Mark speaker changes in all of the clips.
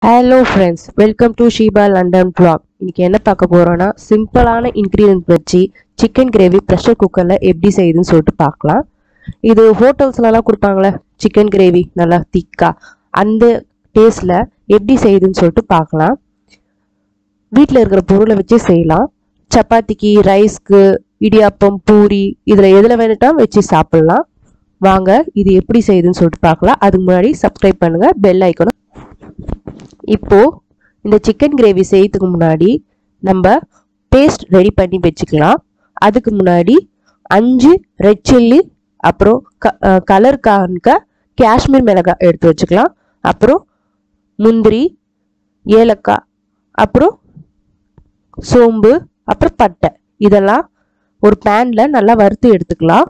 Speaker 1: hello friends welcome to Sheeba London vlog இன்னைக்கு என்ன பார்க்க போறோம்னா சிம்பிளான இன்க்ரீடியன்ட் வச்சு சிக்கன் கிரேவி ப்ரெஷர் குக்கரில் எப்படி செய்யுதுன்னு சொல்லிட்டு பார்க்கலாம் இது ஹோட்டல்ஸ்லலாம் கொடுப்பாங்களே சிக்கன் கிரேவி நல்லா திக்கா அந்த டேஸ்டில் எப்படி செய்யுதுன்னு சொல்லிட்டு பார்க்கலாம் வீட்டில் இருக்கிற பொருளை வச்சு செய்யலாம் சப்பாத்திக்கு ரைஸ்க்கு இடியாப்பம் பூரி இதில் எதில் வேணுட்டாலும் வச்சு சாப்பிட்லாம் வாங்க இது எப்படி செய்யுதுன்னு சொல்லிட்டு பார்க்கலாம் அதுக்கு முன்னாடி சப்ஸ்கிரைப் பண்ணுங்க பெல் ஐக்கனும் இப்போ இந்த சிக்கன் கிரேவி செய்யறதுக்கு முன்னாடி நம்ம பேஸ்ட் ரெடி பண்ணி வச்சுக்கலாம் அதுக்கு முன்னாடி அஞ்சு ரெட் சில்லி அப்புறம் கலருக்காக காஷ்மீர் மிளகாய் எடுத்து வச்சுக்கலாம் அப்புறம் முந்திரி ஏலக்காய் அப்புறம் சோம்பு அப்புறம் பட்டை இதெல்லாம் ஒரு பேனில் நல்லா வறுத்து எடுத்துக்கலாம்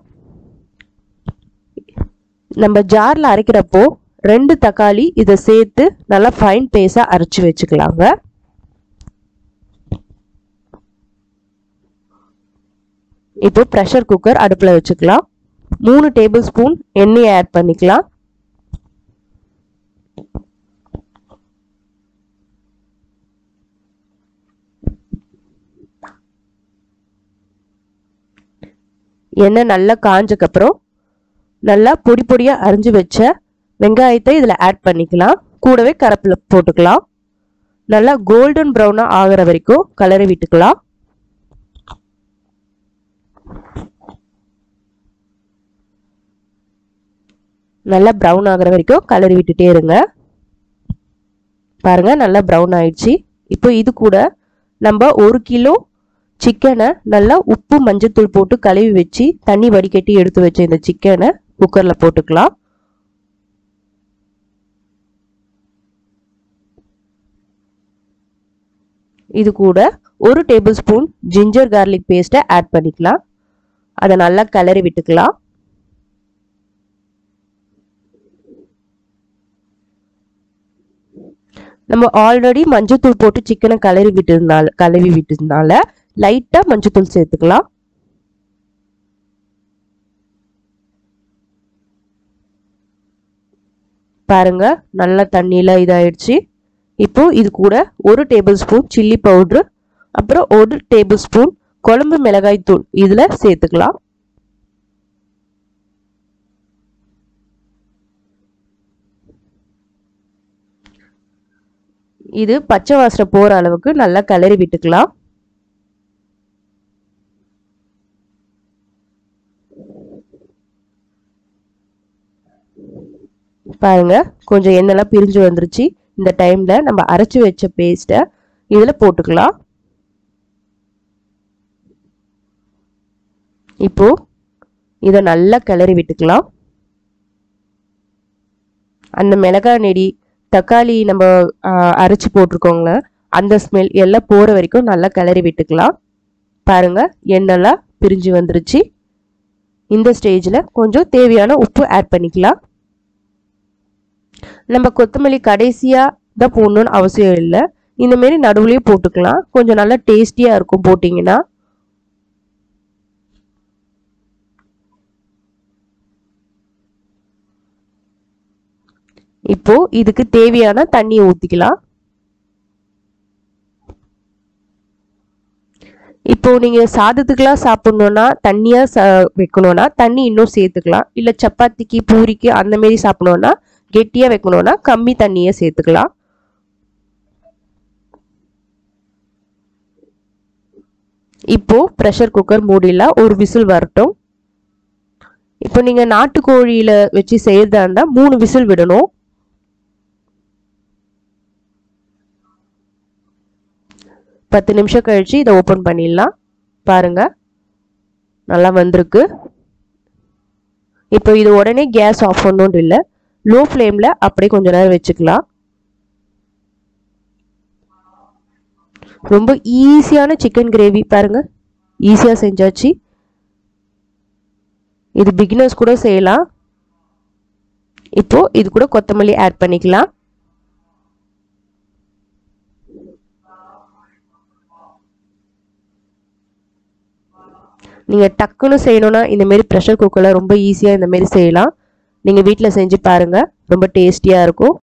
Speaker 1: நம்ம ஜாரில் அரைக்கிறப்போ ரெண்டு தக்காளி இதை சேர்த்து நல்லா ஃபைன் பேஸாக அரைச்சி வச்சுக்கலாங்க இப்போ ப்ரெஷர் குக்கர் அடுப்பில் வச்சுக்கலாம் மூணு டேபிள் ஸ்பூன் எண்ணெயை ஆட் பண்ணிக்கலாம் எண்ணெய் நல்லா காஞ்சக்கப்புறம் நல்லா பொடி பொடியாக அரிஞ்சு வச்ச வெங்காயத்தை இதில் ஆட் பண்ணிக்கலாம் கூடவே கரப்பில் போட்டுக்கலாம் நல்லா கோல்டன் ப்ரௌனாக ஆகிற வரைக்கும் கலரி விட்டுக்கலாம் நல்லா ப்ரௌன் ஆகிற வரைக்கும் கலரி விட்டுட்டே இருங்க பாருங்க நல்லா ப்ரௌன் ஆயிடுச்சு இப்போ இது கூட நம்ம ஒரு கிலோ சிக்கனை நல்லா உப்பு மஞ்சத்தூள் போட்டு கழுவி வச்சு தண்ணி வடிகட்டி எடுத்து வச்ச இந்த சிக்கனை குக்கரில் போட்டுக்கலாம் இது கூட ஒரு டேபிள் ஸ்பூன் ஜிஞ்சர் கார்லிக் பேஸ்ட்டை ஆட் பண்ணிக்கலாம் அதை நல்லா கிளறி விட்டுக்கலாம் நம்ம ஆல்ரெடி மஞ்சத்தூள் போட்டு சிக்கனை கலரி விட்டதுனால கலவி விட்டதுனால லைட்டாக மஞ்சத்தூள் சேர்த்துக்கலாம் பாருங்க நல்லா தண்ணியில் இதாயிடுச்சு இப்போ இது கூட ஒரு டேபிள் ஸ்பூன் சில்லி பவுட்ரு அப்புறம் ஒரு டேபிள் ஸ்பூன் குழம்பு மிளகாய் தூள் இதில் சேர்த்துக்கலாம் இது பச்சை வாசனை போகிற அளவுக்கு நல்லா கிளறி விட்டுக்கலாம் பாருங்க கொஞ்சம் எண்ணெய்லாம் பிரிஞ்சு வந்துருச்சு இந்த டைம்ல நம்ம அரைச்சி வச்ச பேஸ்ட்டை இதில் போட்டுக்கலாம் இப்போ இதை நல்லா கிளறி விட்டுக்கலாம் அந்த மிளகாய் நெடி தக்காளி நம்ம அரைச்சி போட்டிருக்கோங்கள அந்த ஸ்மெல் எல்லாம் போகிற வரைக்கும் நல்லா கிளறி விட்டுக்கலாம் பாருங்க எண்ணெய்லாம் பிரிஞ்சு வந்துருச்சு இந்த ஸ்டேஜில் கொஞ்சம் தேவையான உப்பு ஆட் பண்ணிக்கலாம் நம்ம கொத்தமல்லி கடைசியாக தான் போடணும்னு அவசியம் இல்லை இந்தமாரி நடுவுலேயே போட்டுக்கலாம் கொஞ்சம் நல்லா டேஸ்டியாக இருக்கும் போட்டிங்கன்னா இப்போ இதுக்கு தேவையான தண்ணியை ஊற்றிக்கலாம் இப்போ நீங்கள் சாதத்துக்கெலாம் சாப்பிட்ணுன்னா தண்ணியாக ச வைக்கணும்னா தண்ணி இன்னும் சேர்த்துக்கலாம் இல்லை சப்பாத்திக்கு பூரிக்கு அந்த மாரி சாப்பிட்ணுன்னா கெட்டியாக வைக்கணும்னா கம்மி தண்ணியை சேர்த்துக்கலாம் இப்போ ப்ரெஷர் குக்கர் மூடியில் ஒரு விசில் வரட்டும் இப்போ நீங்கள் நாட்டுக்கோழியில் வச்சு செய்யறதா இருந்தால் மூணு விசில் விடணும் பத்து நிமிஷம் கழிச்சு இதை ஓப்பன் பண்ணிடலாம் பாருங்க நல்லா வந்திருக்கு இப்போ இது உடனே கேஸ் ஆஃப் பண்ணணும்னு இல்லை லோ ஃப்ளேமில் அப்படியே கொஞ்ச நேரம் வச்சுக்கலாம் ரொம்ப ஈஸியான சிக்கன் கிரேவி பாருங்க ஈஸியாக செஞ்சாச்சு இது பிகினர்ஸ் கூட செய்யலாம் இப்போ இது கூட கொத்தமல்லி ஆட் பண்ணிக்கலாம் நீங்கள் டக்குன்னு செய்யணும்னா இந்தமாரி ப்ரெஷர் குக்கரில் ரொம்ப ஈஸியாக இந்தமாரி செய்யலாம் நீங்கள் வீட்டில் செஞ்சு பாருங்கள் ரொம்ப டேஸ்டியாக இருக்கும்